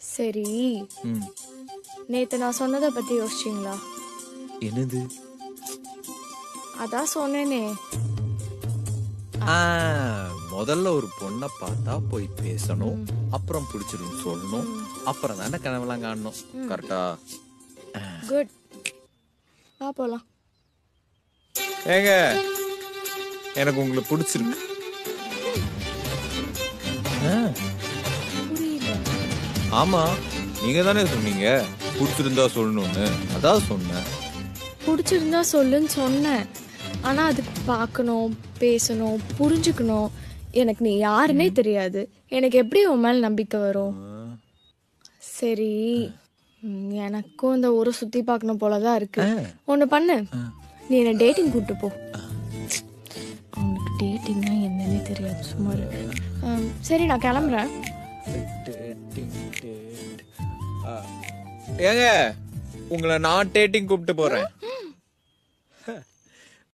சரி ம் நேத்து நான் சொன்னதை பத்தி யோசிச்சிங்களா என்னது அதான் சொன்னேனே ஆ, முதல்ல ஒரு பொண்ணை பார்த்தா போய் பேசணும் அப்புறம் பிடிச்சிரும் சொல்லணும் அப்புறம் தானே கனவெல்லாம் காணணும் கரெக்டா குட் வா போலாம் ஏங்க எனக்கு உங்களை பிடிச்சிருக்கு ஆ, புரியல ஆமா நீங்க தானே சொன்னீங்க பிடிச்சிருந்தா சொல்லணும்னு அதான் சொன்னேன் பிடிச்சிருந்தா சொல்லுன்னு சொன்னேன் ஆனா அதுக்கு பார்க்கணும் பேசணும் புரிஞ்சுக்கணும் எனக்கு நீ யாருன்னே தெரியாது எனக்கு எப்படி உன் மேல நம்பிக்கை வரும் சரி ம், எனக்கும் இந்த ஊரை சுத்தி பார்க்கணும் போலதான் இருக்கு ஒண்ணு பண்ணு நீ என்ன டேட்டிங் கூட்டு போ அவனுக்கு டேட்டிங்னா என்னன்னே தெரியாது சும்மா இரு. ஆம், சரி நான் கிளம்புறேன் ஏங்க உங்களை நான் டேட்டிங் கூப்பிட்டு போறேன்